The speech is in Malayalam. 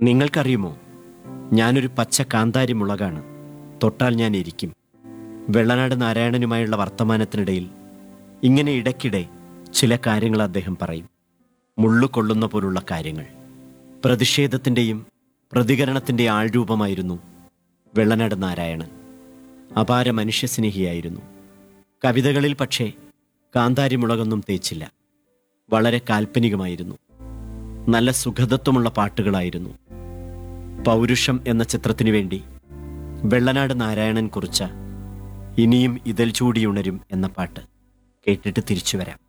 നിങ്ങൾക്കറിയുമോ ഞാനൊരു പച്ച കാന്താരി മുളകാണ് തൊട്ടാൽ ഞാൻ ഇരിക്കും വെള്ളനാട് നാരായണനുമായുള്ള വർത്തമാനത്തിനിടയിൽ ഇങ്ങനെ ഇടയ്ക്കിടെ ചില കാര്യങ്ങൾ അദ്ദേഹം പറയും മുള്ളു കൊള്ളുന്ന പോലുള്ള കാര്യങ്ങൾ പ്രതിഷേധത്തിൻ്റെയും പ്രതികരണത്തിൻ്റെ ആൾരൂപമായിരുന്നു വെള്ളനാട് നാരായണൻ അപാര മനുഷ്യസ്നേഹിയായിരുന്നു കവിതകളിൽ പക്ഷേ കാന്താരി മുളകൊന്നും തേച്ചില്ല വളരെ കാൽപ്പനികമായിരുന്നു നല്ല സുഖദത്വമുള്ള പാട്ടുകളായിരുന്നു പൗരുഷം എന്ന ചിത്രത്തിനു വേണ്ടി വെള്ളനാട് നാരായണൻ കുറിച്ച ഇനിയും ഇതൽ ചൂടിയുണരും എന്ന പാട്ട് കേട്ടിട്ട് തിരിച്ചു വരാം